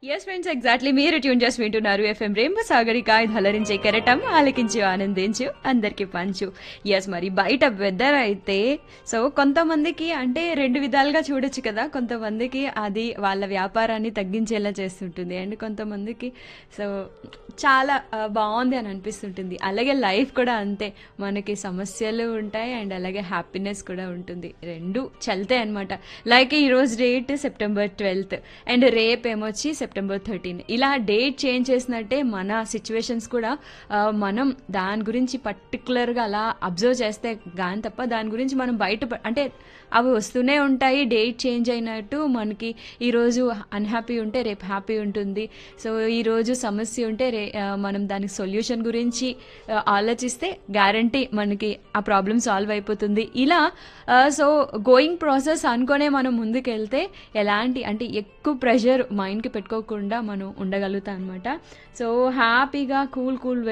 yes friends exactly మీరు tune చేసి వింటున్నారు ఎఫ్ఎం రేంబో సాగరిక ఇది హలరించే కెరటం ఆలకించు ఆనందించు అందరికి పంచు ఎస్ మరి బయట వెదర్ అయితే సో కొంతమందికి అంటే రెండు విధాలుగా చూడొచ్చు కదా కొంతమందికి అది వాళ్ళ వ్యాపారాన్ని తగ్గించేలా చేస్తుంటుంది అండ్ కొంతమందికి సో చాలా ఆ, బాగుంది అని అనిపిస్తుంటుంది అలాగే లైఫ్ కూడా అంతే మనకి సమస్యలు ఉంటాయి అండ్ అలాగే హ్యాపీనెస్ కూడా ఉంటుంది రెండు చల్తే అనమాట లైక్ ఈ రోజు డేట్ సెప్టెంబర్ ట్వెల్త్ అండ్ రేపు ఏమొచ్చి సెప్టెంబర్ థర్టీన్ ఇలా డేట్ చేంజ్ చేసినట్టే మన సిచ్యువేషన్స్ కూడా ఆ, మనం దాని గురించి పర్టికులర్గా అలా అబ్జర్వ్ చేస్తే కానీ తప్ప దాని గురించి మనం బయట ప- అంటే అవి వస్తూనే ఉంటాయి డేట్ చేంజ్ అయినట్టు మనకి ఈరోజు అన్హ్యాపీ ఉంటే రేపు హ్యాపీ ఉంటుంది సో ఈరోజు సమస్య ఉంటే రే ఆ, మనం దానికి సొల్యూషన్ గురించి ఆ, ఆలోచిస్తే గ్యారంటీ మనకి ఆ ప్రాబ్లమ్ సాల్వ్ అయిపోతుంది ఇలా సో గోయింగ్ ప్రాసెస్ అనుకునే మనం ముందుకు వెళ్తే ఎలాంటి అంటే ఎక్కువ ప్రెషర్ మైండ్కి పెట్టుకోకుండా మనం ఉండగలుగుతాం అనమాట సో హ్యాపీగా కూల్ కూల్